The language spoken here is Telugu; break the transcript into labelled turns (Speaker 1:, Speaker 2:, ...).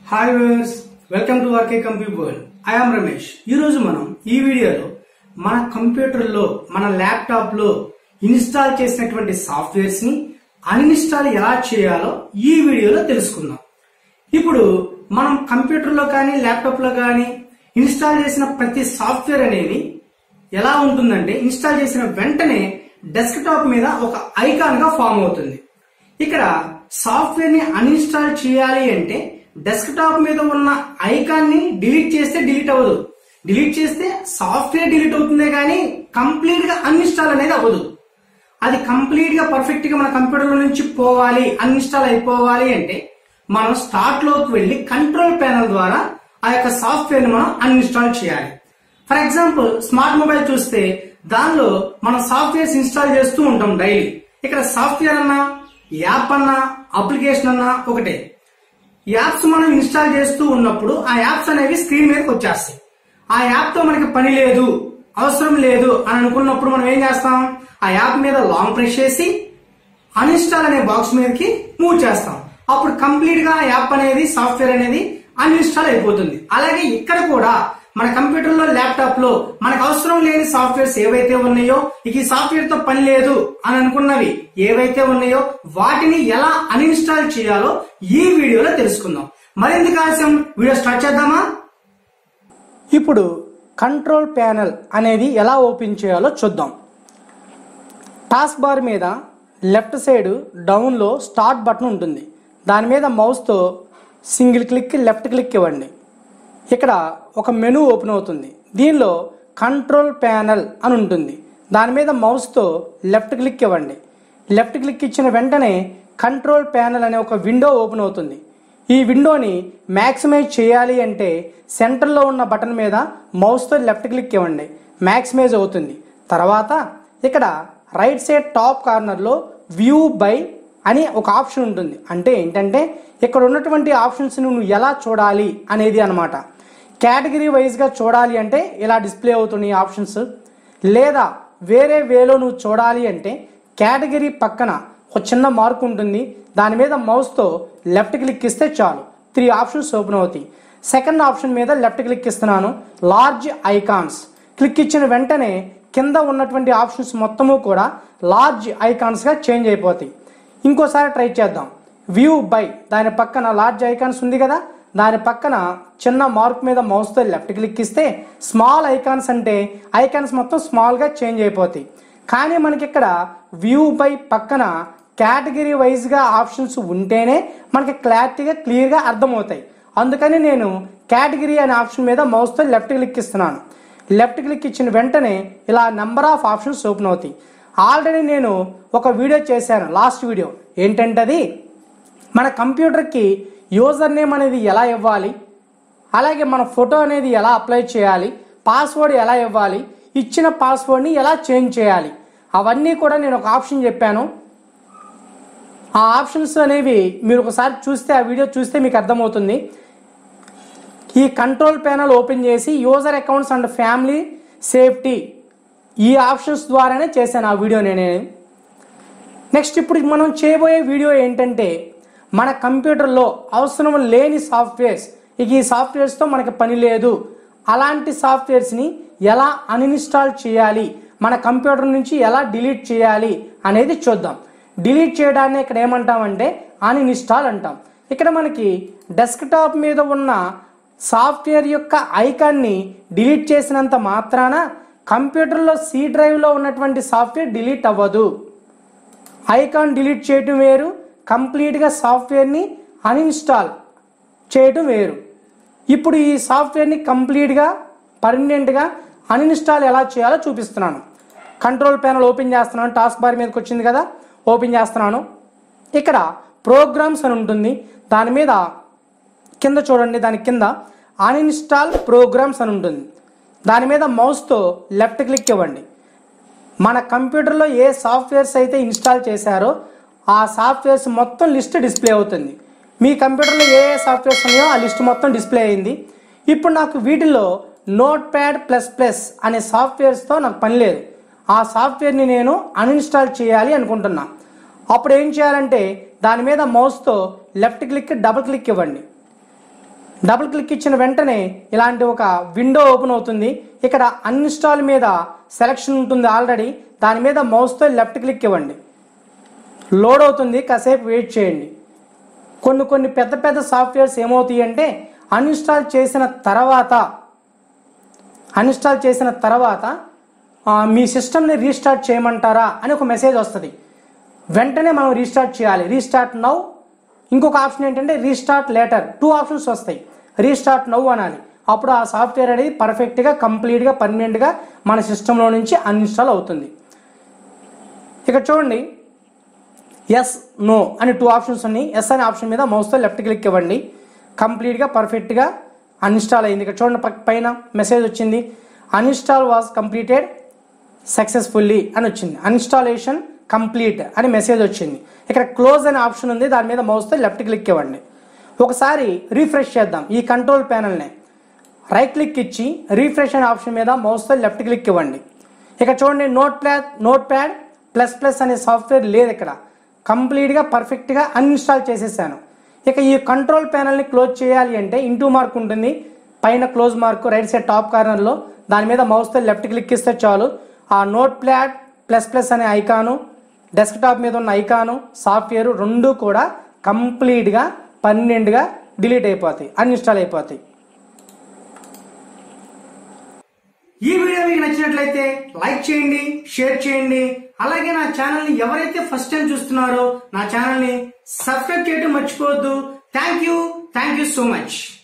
Speaker 1: hi viewers welcome to RK computer world I'm Ramesh ఈ రోజు మనం ఈ వీడియోలో మన కంప్యూటర్ లో మన ల్యాప్టాప్ లో ఇన్స్టాల్ చేసినటువంటి సాఫ్ట్వేర్స్ ని అన్ఇన్స్టాల్ ఎలా చేయాలో ఈ వీడియోలో తెలుసుకుందాం ఇప్పుడు మనం కంప్యూటర్ లో కానీ ల్యాప్టాప్ లో కానీ ఇన్స్టాల్ చేసిన ప్రతి సాఫ్ట్వేర్ అనేది ఎలా ఉంటుందంటే ఇన్స్టాల్ చేసిన వెంటనే డెస్క్టాప్ మీద ఒక ఐకాన్ గా ఫామ్ అవుతుంది ఇక్కడ సాఫ్ట్వేర్ ని అన్ఇన్స్టాల్ చేయాలి అంటే డెస్క్టాప్ మీద ఉన్న ఐకాన్ ని డిలీట్ చేస్తే డిలీట్ అవ్వదు డిలీట్ చేస్తే సాఫ్ట్వేర్ డిలీట్ అవుతుందే కానీ కంప్లీట్ గా అన్ఇన్స్టాల్ అనేది అవ్వదు అది కంప్లీట్ గా పర్ఫెక్ట్ గా మన కంప్యూటర్ లో నుంచి పోవాలి అన్ఇన్స్టాల్ అయిపోవాలి అంటే మనం స్టార్ట్ లోకి వెళ్లి కంట్రోల్ ప్యానల్ ద్వారా ఆ యొక్క సాఫ్ట్వేర్ ని మనం అన్ఇన్స్టాల్ చేయాలి ఫర్ ఎగ్జాంపుల్ స్మార్ట్ మొబైల్ చూస్తే దానిలో మనం సాఫ్ట్వేర్స్ ఇన్స్టాల్ చేస్తూ ఉంటాం డైలీ ఇక్కడ సాఫ్ట్వేర్ అన్నా యాప్ అన్నా అప్లికేషన్ అన్నా ఒకటే యాప్స్ మనం ఇన్స్టాల్ చేస్తూ ఉన్నప్పుడు ఆ యాప్స్ అనేవి స్క్రీన్ మీదకి వచ్చేస్తాయి ఆ యాప్ తో మనకి పని లేదు అవసరం లేదు అని అనుకున్నప్పుడు మనం ఏం చేస్తాం ఆ యాప్ మీద లాంగ్ ప్రెస్ చేసి అన్ఇన్స్టాల్ అనే బాక్స్ మీదకి మూవ్ చేస్తాం అప్పుడు కంప్లీట్ గా ఆ యాప్ అనేది సాఫ్ట్వేర్ అనేది అన్ఇన్స్టాల్ అయిపోతుంది అలాగే ఇక్కడ కూడా మన కంప్యూటర్ లో ల్యాప్టాప్ లో మనకు అవసరం లేని సాఫ్ట్వేర్స్ ఏవైతే ఉన్నాయో ఇక ఈ సాఫ్ట్వేర్ తో పని లేదు అని అనుకున్నవి ఏవైతే ఉన్నాయో వాటిని ఎలా అన్ఇన్స్టాల్ చేయాలో ఈ వీడియోలో తెలుసుకుందాం మరింత ఆలస్యం వీడియో స్టార్ట్ చేద్దామా ఇప్పుడు కంట్రోల్ ప్యానెల్ అనేది ఎలా ఓపెన్ చేయాలో చూద్దాం టాస్క్ బార్ మీద లెఫ్ట్ సైడ్ డౌన్లో స్టార్ట్ బటన్ ఉంటుంది దాని మీద మౌస్తో సింగిల్ క్లిక్ లెఫ్ట్ క్లిక్ ఇవ్వండి ఇక్కడ ఒక మెనూ ఓపెన్ అవుతుంది దీనిలో కంట్రోల్ ప్యానెల్ అని ఉంటుంది దాని మీద మౌస్తో లెఫ్ట్ క్లిక్ ఇవ్వండి లెఫ్ట్ క్లిక్ ఇచ్చిన వెంటనే కంట్రోల్ ప్యానెల్ అనే ఒక విండో ఓపెన్ అవుతుంది ఈ విండోని మ్యాక్సిమైజ్ చేయాలి అంటే సెంటర్లో ఉన్న బటన్ మీద మౌస్తో లెఫ్ట్ క్లిక్ ఇవ్వండి మ్యాక్సిమైజ్ అవుతుంది తర్వాత ఇక్కడ రైట్ సైడ్ టాప్ కార్నర్లో వ్యూ బై అని ఒక ఆప్షన్ ఉంటుంది అంటే ఏంటంటే ఇక్కడ ఉన్నటువంటి ఆప్షన్స్ నువ్వు ఎలా చూడాలి అనేది అనమాట కేటగిరీ వైజ్గా చూడాలి అంటే ఇలా డిస్ప్లే అవుతున్నాయి ఆప్షన్స్ లేదా వేరే వేలో నువ్వు చూడాలి అంటే కేటగిరీ పక్కన ఒక చిన్న మార్క్ ఉంటుంది దాని మీద మౌస్తో లెఫ్ట్ క్లిక్ ఇస్తే చాలు త్రీ ఆప్షన్స్ ఓపెన్ అవుతాయి సెకండ్ ఆప్షన్ మీద లెఫ్ట్ క్లిక్ ఇస్తున్నాను లార్జ్ ఐకాన్స్ క్లిక్ ఇచ్చిన వెంటనే కింద ఉన్నటువంటి ఆప్షన్స్ మొత్తము కూడా లార్జ్ ఐకాన్స్గా చేంజ్ అయిపోతాయి ఇంకోసారి ట్రై చేద్దాం వ్యూ బై దాని పక్కన లార్జ్ ఐకాన్స్ ఉంది కదా దాని పక్కన చిన్న మార్క్ మీద మౌస్తో లెఫ్ట్ క్లిక్ ఇస్తే స్మాల్ ఐకాన్స్ అంటే ఐకాన్స్ మొత్తం స్మాల్గా చేంజ్ అయిపోతాయి కానీ మనకి ఇక్కడ వ్యూ బై పక్కన కేటగిరీ వైజ్గా ఆప్షన్స్ ఉంటేనే మనకి క్లారిటీగా క్లియర్గా అర్థమవుతాయి అందుకని నేను కేటగిరీ అనే ఆప్షన్ మీద మౌస్తో లెఫ్ట్ క్లిక్ ఇస్తున్నాను లెఫ్ట్ క్లిక్ ఇచ్చిన వెంటనే ఇలా నెంబర్ ఆఫ్ ఆప్షన్స్ ఓపెన్ అవుతాయి ఆల్రెడీ నేను ఒక వీడియో చేశాను లాస్ట్ వీడియో ఏంటంటే అది మన కంప్యూటర్కి యూజర్ నేమ్ అనేది ఎలా ఇవ్వాలి అలాగే మన ఫోటో అనేది ఎలా అప్లై చేయాలి పాస్వర్డ్ ఎలా ఇవ్వాలి ఇచ్చిన పాస్వర్డ్ని ఎలా చేంజ్ చేయాలి అవన్నీ కూడా నేను ఒక ఆప్షన్ చెప్పాను ఆ ఆప్షన్స్ అనేవి మీరు ఒకసారి చూస్తే ఆ వీడియో చూస్తే మీకు అర్థమవుతుంది ఈ కంట్రోల్ ప్యానల్ ఓపెన్ చేసి user accounts and family safety ఈ ఆప్షన్స్ ద్వారానే చేశాను ఆ వీడియో నేను నెక్స్ట్ ఇప్పుడు మనం చేయబోయే వీడియో ఏంటంటే మన కంప్యూటర్లో అవసరం లేని సాఫ్ట్వేర్స్ ఇక ఈ సాఫ్ట్వేర్స్తో మనకి పని లేదు అలాంటి సాఫ్ట్వేర్స్ని ఎలా అన్ఇన్స్టాల్ చేయాలి మన కంప్యూటర్ నుంచి ఎలా డిలీట్ చేయాలి అనేది చూద్దాం డిలీట్ చేయడాన్ని ఇక్కడ ఏమంటామంటే అన్ఇన్స్టాల్ అంటాం ఇక్కడ మనకి డెస్క్టాప్ మీద ఉన్న సాఫ్ట్వేర్ యొక్క ఐకాన్ని డిలీట్ చేసినంత మాత్రాన కంప్యూటర్లో సి డ్రైవ్లో ఉన్నటువంటి సాఫ్ట్వేర్ డిలీట్ అవ్వదు ఐకాన్ డిలీట్ చేయటం వేరు కంప్లీట్గా సాఫ్ట్వేర్ని అన్ఇన్స్టాల్ చేయటం వేరు ఇప్పుడు ఈ సాఫ్ట్వేర్ని కంప్లీట్గా పర్మనెంట్గా అన్ఇన్స్టాల్ ఎలా చేయాలో చూపిస్తున్నాను కంట్రోల్ ప్యానల్ ఓపెన్ చేస్తున్నాను టాస్క్ బార్ మీదకి వచ్చింది కదా ఓపెన్ చేస్తున్నాను ఇక్కడ ప్రోగ్రామ్స్ అని ఉంటుంది దాని మీద కింద చూడండి దాని కింద అన్ఇన్స్టాల్ ప్రోగ్రామ్స్ అని ఉంటుంది దాని మీద మౌస్తో లెఫ్ట్ క్లిక్ ఇవ్వండి మన కంప్యూటర్లో ఏ సాఫ్ట్వేర్స్ అయితే ఇన్స్టాల్ చేశారో ఆ సాఫ్ట్వేర్స్ మొత్తం లిస్ట్ డిస్ప్లే అవుతుంది మీ కంప్యూటర్లో ఏ ఏ సాఫ్ట్వేర్స్ ఉన్నాయో ఆ లిస్ట్ మొత్తం డిస్ప్లే అయింది ఇప్పుడు నాకు వీటిలో నోట్ ప్యాడ్ ప్లస్ ప్లస్ అనే సాఫ్ట్వేర్స్తో నాకు పని లేదు ఆ సాఫ్ట్వేర్ని నేను అన్ఇన్స్టాల్ చేయాలి అనుకుంటున్నా అప్పుడు ఏం చేయాలంటే దాని మీద మౌస్తో లెఫ్ట్ క్లిక్ డబుల్ క్లిక్ ఇవ్వండి డబుల్ క్లిక్ ఇచ్చిన వెంటనే ఇలాంటి ఒక విండో ఓపెన్ అవుతుంది ఇక్కడ అన్ఇన్స్టాల్ మీద సెలక్షన్ ఉంటుంది ఆల్రెడీ దాని మీద మౌస్తో లెఫ్ట్ క్లిక్ ఇవ్వండి లోడ్ అవుతుంది కాసేపు వెయిట్ చేయండి కొన్ని కొన్ని పెద్ద పెద్ద సాఫ్ట్వేర్స్ ఏమవుతాయి అంటే అన్ఇన్స్టాల్ చేసిన తర్వాత అన్ఇన్స్టాల్ చేసిన తర్వాత ఆ, మీ సిస్టమ్ని రీస్టార్ట్ చేయమంటారా అని ఒక మెసేజ్ వస్తుంది వెంటనే మనం రీస్టార్ట్ చేయాలి రీస్టార్ట్ నౌ ఇంకొక ఆప్షన్ ఏంటంటే రీస్టార్ట్ లేటర్ టూ ఆప్షన్స్ వస్తాయి రీస్టార్ట్ నౌ అనాలి అప్పుడు ఆ సాఫ్ట్వేర్ అనేది పర్ఫెక్ట్గా కంప్లీట్గా పర్మనెంట్గా మన సిస్టంలో నుంచి అన్ఇన్స్టాల్ అవుతుంది ఇక్కడ చూడండి ఎస్ నో అని టూ ఆప్షన్స్ ఉన్నాయి ఎస్ అనే ఆప్షన్ మీద మౌస్తో లెఫ్ట్ క్లిక్ ఇవ్వండి కంప్లీట్గా పర్ఫెక్ట్గా అన్ఇన్స్టాల్ అయింది ఇక్కడ చూడండి పక్క- పైన మెసేజ్ వచ్చింది అన్ఇన్స్టాల్ వాజ్ కంప్లీటెడ్ సక్సెస్ఫుల్లీ అని వచ్చింది అన్ఇన్స్టాలేషన్ కంప్లీట్ అని మెసేజ్ వచ్చింది ఇక్కడ క్లోజ్ అనే ఆప్షన్ ఉంది దాని మీద మౌస్తో లెఫ్ట్ క్లిక్ ఇవ్వండి ఒకసారి రీఫ్రెష్ చేద్దాం ఈ కంట్రోల్ ప్యానల్ని రైట్ క్లిక్ ఇచ్చి రీఫ్రెష్ అనే ఆప్షన్ మీద మౌస్తో లెఫ్ట్ క్లిక్ ఇవ్వండి ఇక్కడ చూడండి notepad notepad plus plus అనే సాఫ్ట్వేర్ లేదు ఇక్కడ కంప్లీట్గా పర్ఫెక్ట్గా అన్ఇన్స్టాల్ చేసేసాను ఇక ఈ కంట్రోల్ ప్యానల్ని క్లోజ్ చేయాలి అంటే ఇంటూ మార్క్ ఉంటుంది పైన close mark right side top కార్నర్లో దాని మీద మౌస్తో లెఫ్ట్ క్లిక్ ఇస్తే చాలు ఆ నోట్ ప్యాడ్ ప్లస్ ప్లస్ అనే ఐకాను డెస్క్టాప్ మీద ఉన్న ఐకాను సాఫ్ట్వేర్ రెండు కూడా కంప్లీట్గా పన్నెండుగా డిలీట్ అయిపోతాయి అన్ఇన్స్టాల్ అయిపోతాయి ఈ వీడియో మీకు నచ్చినట్లయితే లైక్ చేయండి షేర్ చేయండి అలాగే నా ఛానల్ ని ఎవరైతే ఫస్ట్ టైం చూస్తున్నారో నా ఛానల్ ని సబ్స్క్రైబ్ చేయడం మర్చిపోవద్దు thank you thank you so much